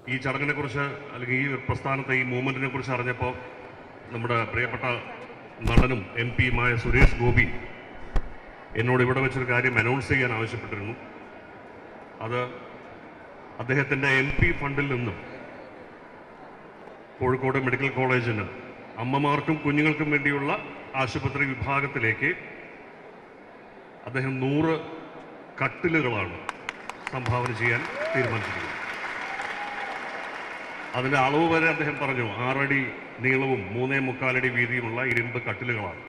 ഈ ചടങ്ങിനെ കുറിച്ച് അല്ലെങ്കിൽ ഈ പ്രസ്ഥാനത്തെ ഈ മൂവ്മെന്റിനെ കുറിച്ച് അറിഞ്ഞപ്പോൾ നമ്മുടെ പ്രിയപ്പെട്ട നടനും എം പിയുമായ സുരേഷ് ഗോപി എന്നോട് ഇവിടെ വെച്ചൊരു കാര്യം അനൗൺസ് ചെയ്യാൻ ആവശ്യപ്പെട്ടിരുന്നു അത് അദ്ദേഹത്തിൻ്റെ എം പി ഫണ്ടിൽ നിന്നും കോഴിക്കോട് മെഡിക്കൽ കോളേജിന് അമ്മമാർക്കും കുഞ്ഞുങ്ങൾക്കും വേണ്ടിയുള്ള ആശുപത്രി വിഭാഗത്തിലേക്ക് അദ്ദേഹം നൂറ് കട്ടിലുകളാണ് സംഭാവന ചെയ്യാൻ തീരുമാനിച്ചിരിക്കുന്നത് അതിൻ്റെ അളവ് വരെ അദ്ദേഹം പറഞ്ഞു ആറടി നീളവും മൂന്നേ മുക്കാലടി വീതിയുമുള്ള ഇരുമ്പ് കട്ടിലുകളാണ്